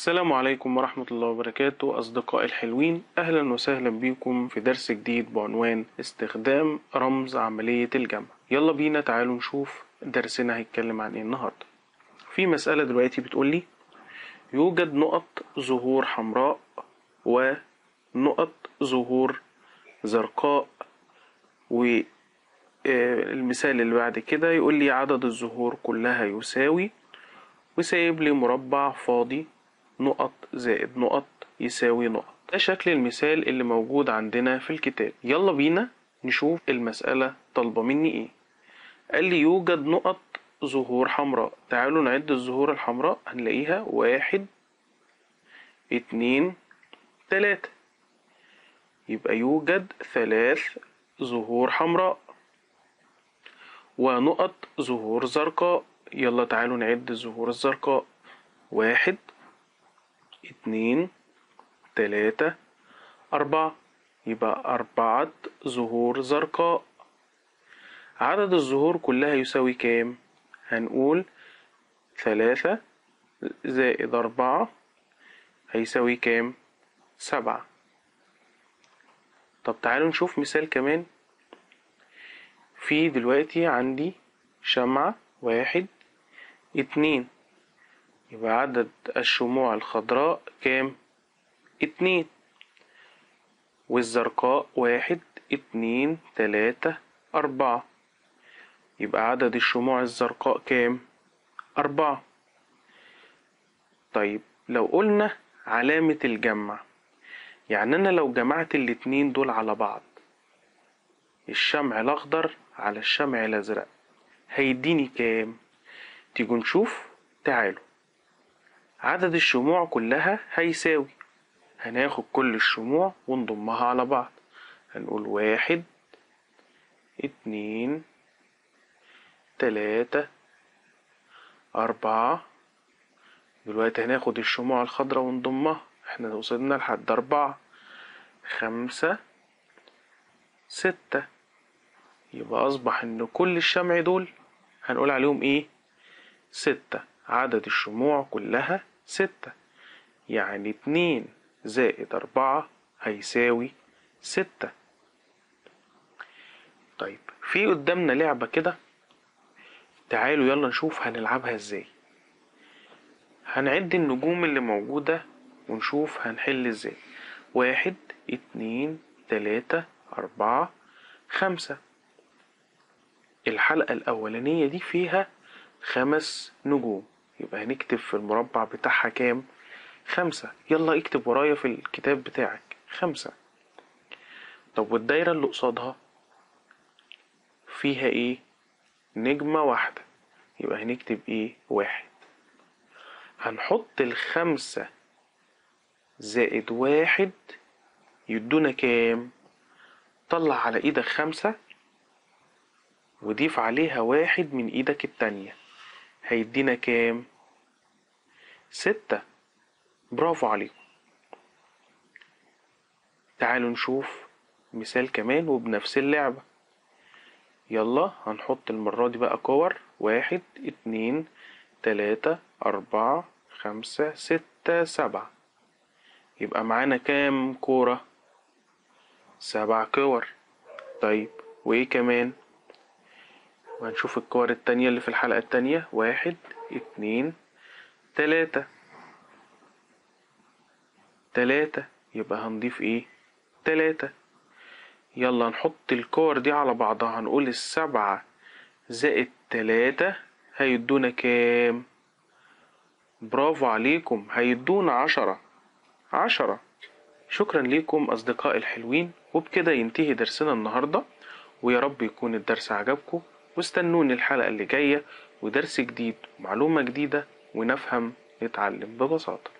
السلام عليكم ورحمة الله وبركاته أصدقائي الحلوين أهلا وسهلا بكم في درس جديد بعنوان استخدام رمز عملية الجمع يلا بينا تعالوا نشوف درسنا هيتكلم عن ايه النهاردة في مسألة دلوقتي بتقولي يوجد نقط ظهور حمراء ونقط ظهور زرقاء والمثال اللي بعد كده يقول لي عدد الزهور كلها يساوي وسايب لي مربع فاضي نقط زائد نقط يساوي نقط ده شكل المثال اللي موجود عندنا في الكتاب يلا بينا نشوف المسألة طالبة مني ايه قال لي يوجد نقط ظهور حمراء تعالوا نعد الزهور الحمراء هنلاقيها واحد اتنين تلاتة يبقى يوجد ثلاث زهور حمراء ونقط زهور زرقاء يلا تعالوا نعد الزهور الزرقاء واحد اتنين تلاتة أربعة يبقى أربعة زهور زرقاء عدد الزهور كلها يساوي كام؟ هنقول ثلاثة زائد أربعة هيساوي كام؟ سبعة طب تعالوا نشوف مثال كمان في دلوقتي عندي شمعة واحد اتنين يبقى عدد الشموع الخضراء كام اتنين والزرقاء واحد اتنين تلاتة أربعة يبقى عدد الشموع الزرقاء كام أربعة طيب لو قلنا علامة الجمع يعني أنا لو جمعت الاتنين دول على بعض الشمع الأخضر على الشمع الأزرق هيديني كام تيجوا نشوف تعالوا عدد الشموع كلها هيساوي هناخد كل الشموع ونضمها على بعض هنقول واحد اتنين تلاتة أربعة دلوقتي هناخد الشموع الخضراء ونضمها احنا وصلنا لحد أربعة خمسة ستة يبقى أصبح إن كل الشمع دول هنقول عليهم إيه ستة عدد الشموع كلها ستة يعني اتنين زائد أربعة هيساوي ستة طيب في قدامنا لعبة كده تعالوا يلا نشوف هنلعبها ازاي هنعد النجوم اللي موجودة ونشوف هنحل ازاي واحد اتنين تلاتة أربعة خمسة الحلقة الأولانية دي فيها خمس نجوم يبقى هنكتب في المربع بتاعها كام خمسة يلا اكتب ورايا في الكتاب بتاعك خمسة طب والدايرة اللي قصادها فيها ايه نجمة واحدة يبقى هنكتب ايه واحد هنحط الخمسة زائد واحد يدونا كام طلع على ايدك خمسة وضيف عليها واحد من ايدك التانية هيدينا كام ستة برافو عليكم تعالوا نشوف مثال كمان وبنفس اللعبة يلا هنحط المرة دي بقى كور واحد اتنين تلاتة أربعة خمسة ستة سبعة يبقى معانا كام كورة سبع كور طيب وايه كمان وهنشوف الكور التانية اللي في الحلقة التانية واحد اتنين تلاتة تلاتة يبقى هنضيف ايه تلاتة يلا نحط الكور دي على بعضها هنقول السبعة زائد تلاتة هيدونا كام برافو عليكم هيدونا عشرة عشرة شكرا ليكم أصدقائي الحلوين وبكده ينتهي درسنا النهاردة ويا رب يكون الدرس عجبكم واستنوني الحلقة اللي جاية ودرس جديد ومعلومة جديدة ونفهم نتعلم ببساطة